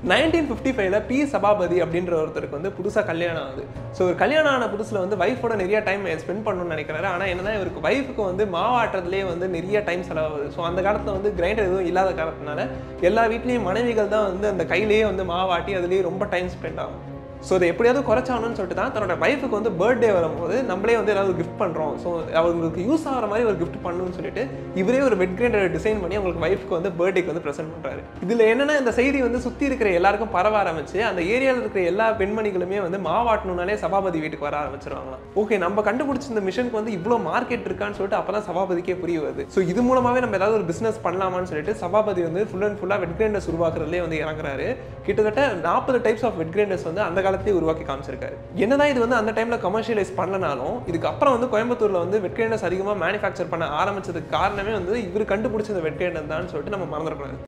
nineteen fifty ஃபைவ்ல P Sabapathi அப்படின்ற ஒருத்தருக்கு வந்து புதுசாக கல்யாணம் ஆகுது ஸோ ஒரு கல்யாணம் ஆன புதுசில் வந்து ஒய்ஃபோட நிறைய டைம் ஸ்பெண்ட் பண்ணணும்னு நினைக்கிறாரு ஆனால் என்னன்னா இவருக்கு ஒய்ஃபுக்கு வந்து மாவாட்டுறதுலேயே வந்து நிறைய டைம் செலவாகுது ஸோ அந்த காலத்தில் வந்து கிரைண்டர் எதுவும் இல்லாத காரணத்தினால எல்லா வீட்லேயும் மனைவிகள் தான் வந்து அந்த கையிலேயே வந்து மாவாட்டி அதுலேயே ரொம்ப டைம் ஸ்பெண்ட் ஆகும் ஸோ அதை எப்படியாவது குறைச்சாகணும்னு சொல்லிட்டு தான் தன்னோட ஒய்ஃபுக்கு வந்து பர்த்டே வரும்போது நம்மளே வந்து ஏதாவது கிஃப்ட் பண்ணுறோம் ஸோ அவங்களுக்கு யூஸ் ஆகிற மாதிரி ஒரு கிஃப்ட் பண்ணணும்னு சொல்லிட்டு இவரே ஒரு வெட் கிரைண்டர் டிசைன் பண்ணி அவங்களுக்கு ஒய்ஃப்க்கு வந்து பர்த்டேக்கு வந்து ப்ரெசென்ட் பண்ணுறாரு இதில் என்னன்னா இந்த செய்தி வந்து சுற்றி இருக்கிற எல்லாருக்கும் பரவ ஆரம்பிச்சு அந்த ஏரியாவில் இருக்கிற எல்லா பெண்மணிகளுமே வந்து மாவாட்டணும்னாலே சபாபதி வீட்டுக்கு வர ஆரம்பிச்சிருவாங்களாம் ஓகே நம்ம கண்டுபிடிச்ச இந்த மிஷனுக்கு வந்து இவ்வளோ மார்க்கெட் இருக்கான்னு சொல்லிட்டு அப்போ தான் சபாபதிக்கே புரிய வருது ஸோ இது மூலமாகவே நம்ம ஏதாவது ஒரு பிஸ்னஸ் பண்ணலாமான்னு சொல்லிட்டு சபாபதி வந்து ஃபுல் அண்ட் ஃபுல்லாக வெட் கிரைண்டர்ஸ் உருவாக்குறதுலேயே வந்து இறங்குறாரு கிட்டத்தட்ட நாற்பது டைப்ஸ் ஆஃப் வெட் கிரைண்டர்ஸ் வந்து அந்த காலத்திலே உருவாக்கி காமிச்சிருக்காரு என்னதான் இது வந்து அந்த டைம்ல கமர்ஷியலைஸ் பண்ணனாலும் இதுக்கு அப்புறம் வந்து கோயம்புத்தூர்ல வந்து வெட் கிரைண்டர்ஸ் அதிகமாக மேனுஃபேக்சர் பண்ண ஆரம்பிச்சதுக்கு காரணமே வந்து இவர் கண்டுபிடிச்ச இந்த வெட் கிரைண்டர் தான் சொல்லிட்டு நம்ம மறந்துடக்கூடாது